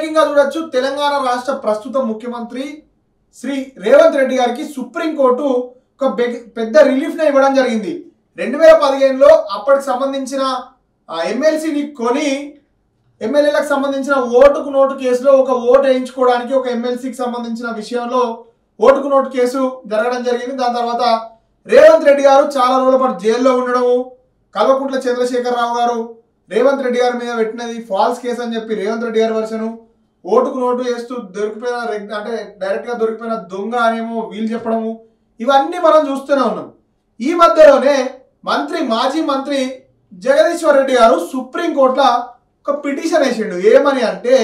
breaking గా చూడొచ్చు తెలంగాణ రాష్ట్ర ప్రస్తుత ముఖ్యమంత్రి శ్రీ రేవంత్ రెడ్డి గారికి సుప్రీంకోర్టు ఒక బెగ్- పెద్ద రిలీఫ్ ని ఇవ్వడం జరిగింది రెండు వేల పదిహేనులో అప్పటికి సంబంధించిన ఎమ్మెల్సీని కొని ఎమ్మెల్యేలకు సంబంధించిన ఓటుకు నోటు కేసులో ఒక ఓటు వేయించుకోవడానికి ఒక ఎమ్మెల్సీకి సంబంధించిన విషయంలో ఓటుకు నోటు కేసు జరగడం జరిగింది దాని తర్వాత రేవంత్ రెడ్డి గారు చాలా రోజుల పాటు జైల్లో ఉండడము కల్వకుంట్ల చంద్రశేఖరరావు గారు రేవంత్ రెడ్డి గారి మీద పెట్టినది ఫాల్స్ కేసు అని చెప్పి రేవంత్ రెడ్డి గారి వర్షను ఓటుకు నోటు వేస్తూ దొరికిపోయిన రెగ్- అంటే డైరెక్ట్ గా దొరికిపోయిన దొంగ అనేమో వీళ్ళు చెప్పడము ఇవన్నీ మనం చూస్తూనే ఉన్నాం ఈ మధ్యలోనే మంత్రి మాజీ మంత్రి జగదీశ్వర్ రెడ్డి గారు సుప్రీంకోర్టులో ఒక పిటిషన్ వేసిండు ఏమని అంటే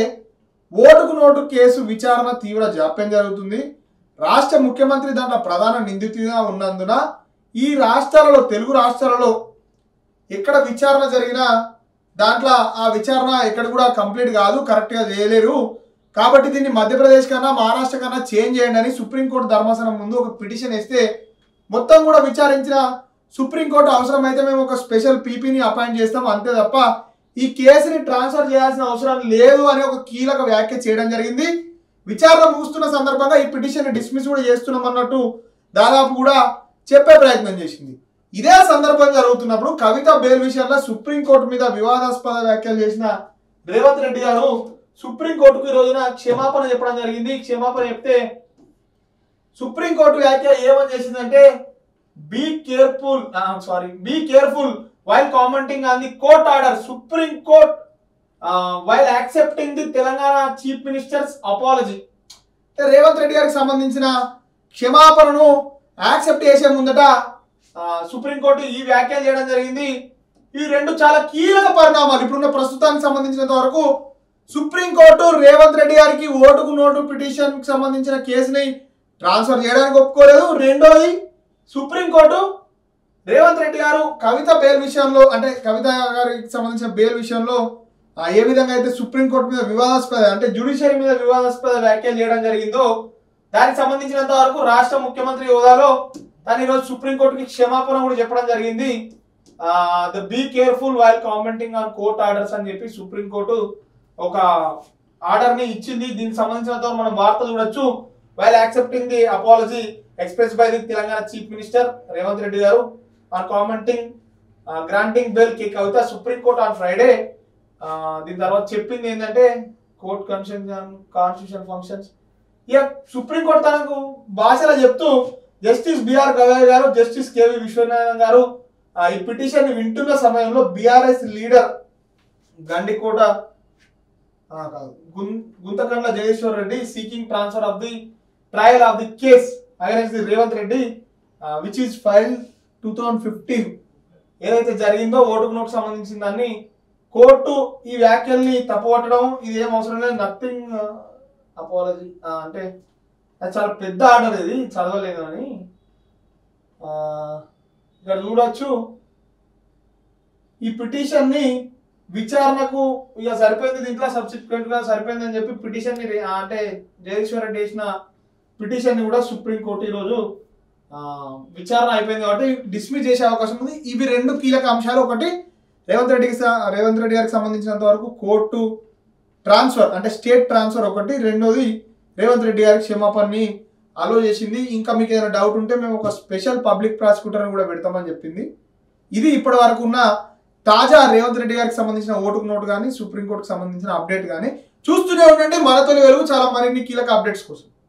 ఓటుకు నోటు కేసు విచారణ తీవ్ర జాప్యం జరుగుతుంది రాష్ట్ర ముఖ్యమంత్రి దాంట్లో ప్రధాన నిందితుడిగా ఉన్నందున ఈ రాష్ట్రాలలో తెలుగు రాష్ట్రాలలో ఎక్కడ విచారణ జరిగినా దాంట్లో ఆ విచారణ ఎక్కడ కూడా కంప్లీట్ కాదు కరెక్ట్గా చేయలేరు కాబట్టి దీన్ని మధ్యప్రదేశ్ కన్నా మహారాష్ట్ర కన్నా చేంజ్ చేయండి అని సుప్రీంకోర్టు ధర్మాసనం ముందు ఒక పిటిషన్ వేస్తే మొత్తం కూడా విచారించిన సుప్రీంకోర్టు అవసరమైతే మేము ఒక స్పెషల్ పీపీని అపాయింట్ చేస్తాం అంతే తప్ప ఈ కేసుని ట్రాన్స్ఫర్ చేయాల్సిన అవసరం లేదు అని ఒక కీలక వ్యాఖ్య చేయడం జరిగింది విచారణ ముగుస్తున్న సందర్భంగా ఈ పిటిషన్ డిస్మిస్ కూడా చేస్తున్నాం అన్నట్టు దాదాపు కూడా చెప్పే ప్రయత్నం చేసింది ఇదే సందర్భం జరుగుతున్నప్పుడు కవిత బెయిల్ విషయంలో సుప్రీంకోర్టు మీద వివాదాస్పద వ్యాఖ్యలు చేసిన రేవంత్ రెడ్డి గారు సుప్రీంకోర్టుకు ఈ రోజున క్షమాపణ చెప్పడం జరిగింది క్షమాపణ చెప్తే సుప్రీంకోర్టు వ్యాఖ్య ఏమని చేసిందంటే be careful sorry be careful while commenting on the court order supreme court while accepting the Telangana chief ministers apology Revanth Reddy గారికి సంబంధించిన క్షమాపణను యాక్సెప్ట్ చేసే ముందట ఆ, సుప్రీంకోర్టు ఈ వ్యాఖ్యలు చేయడం జరిగింది ఈ రెండు చాలా కీలక పరిణామాలు ఇప్పుడున్న ప్రస్తుతానికి సంబంధించినంత వరకు సుప్రీంకోర్టు రేవంత్ రెడ్డి గారికి ఓటుకు నోటు పిటిషన్ కి సంబంధించిన కేసుని ట్రాన్స్ఫర్ చేయడానికి ఒప్పుకోలేదు రెండోది సుప్రీంకోర్టు రేవంత్ రెడ్డి గారు కవిత బెయిల్ విషయంలో అంటే కవిత గారికి సంబంధించిన బెయిల్ విషయంలో ఆ, ఏ విధంగా అయితే సుప్రీంకోర్టు మీద వివాదాస్పద అంటే జ్యుడిషియరీ మీద వివాదాస్పద వ్యాఖ్యలు చేయడం జరిగిందో దానికి సంబంధించినంత వరకు రాష్ట్ర ముఖ్యమంత్రి హోదాలో తను ఈరోజు సుప్రీంకోర్టుకి క్షమాపణ కూడా చెప్పడం జరిగింది the be careful while commenting on court orders అని చెప్పి సుప్రీంకోర్టు ఒక ఆర్డర్ ని ఇచ్చింది దీనికి సంబంధించినంత వరకు మనం వార్త చూడొచ్చు while accepting the apology express by the Telangana chief minister Revanth Reddy గారు ఆన్ కామెంటింగ్ గ్రాంటింగ్ బెల్ కి కవిత సుప్రీంకోర్టు ఆన్ ఫ్రైడే దీని తర్వాత చెప్పింది ఏంటంటే కోర్ట్ కన్స్టిట్యూషన్ కాన్స్టిట్యూషన్ ఫంక్షన్స్ ఇక సుప్రీంకోర్టు తనకు భాషలో చెప్తూ జస్టిస్ బిఆర్ గవాయ్ గారు జస్టిస్ కేవి విశ్వనాథన్ గారు ఆ, ఈ పిటిషన్ వింటున్న సమయంలో బీఆర్ఎస్ లీడర్ గండికోట ఆ, కాదు గుం- Guntakandla Jageshwar Reddy seeking transfer of the trial of the case against the Revanth Reddy which is file two thousand fifteen ఏదైతే జరిగిందో ఓటుకు నోటు సంబంధించిన దాన్ని కోర్టు ఈ వ్యాఖ్యల్ని తప్పుపట్టడం ఇది ఏం అవసరం లేదు నథింగ్ అపాలజీ అంటే అది చాలా పెద్ద ఆర్డర్ ఇది చదవలేదు అని ఆ, ఇక్కడ చూడొచ్చు ఈ పిటిషన్ ని విచారణకు ఇక సరిపోయింది దీంట్లో సబ్సిక్వెంట్ గా సరిపోయింది అని చెప్పి పిటిషన్ ని రే- అంటే జగదీశ్వర్ రెడ్డి వేసిన పిటిషన్ ని కూడా సుప్రీంకోర్టు ఈరోజు ఆ, విచారణ అయిపోయింది కాబట్టి డిస్మిస్ చేసే అవకాశం ఉంది ఇవి రెండు కీలక అంశాలు ఒకటి రేవంత్ రెడ్డికి స- రేవంత్ రెడ్డి గారికి సంబంధించినంత వరకు కోర్టు ట్రాన్స్ఫర్ అంటే స్టేట్ ట్రాన్స్ఫర్ ఒకటి రెండోది రేవంత్ రెడ్డి గారికి క్షమాపణని అలో చేసింది ఇంకా మీకు ఏదైనా డౌట్ ఉంటే మేము ఒక స్పెషల్ పబ్లిక్ ప్రాసిక్యూటర్ కూడా పెడతామని చెప్పింది ఇది ఇప్పటి వరకు ఉన్న తాజా రేవంత్ రెడ్డి గారికి సంబంధించిన ఓటుకు నోటు కానీ సుప్రీంకోర్టుకు సంబంధించిన అప్డేట్ కానీ చూస్తూనే ఉండండి మన తొలి వెలుగు చాలా మరిన్ని కీలక అప్డేట్స్ కోసం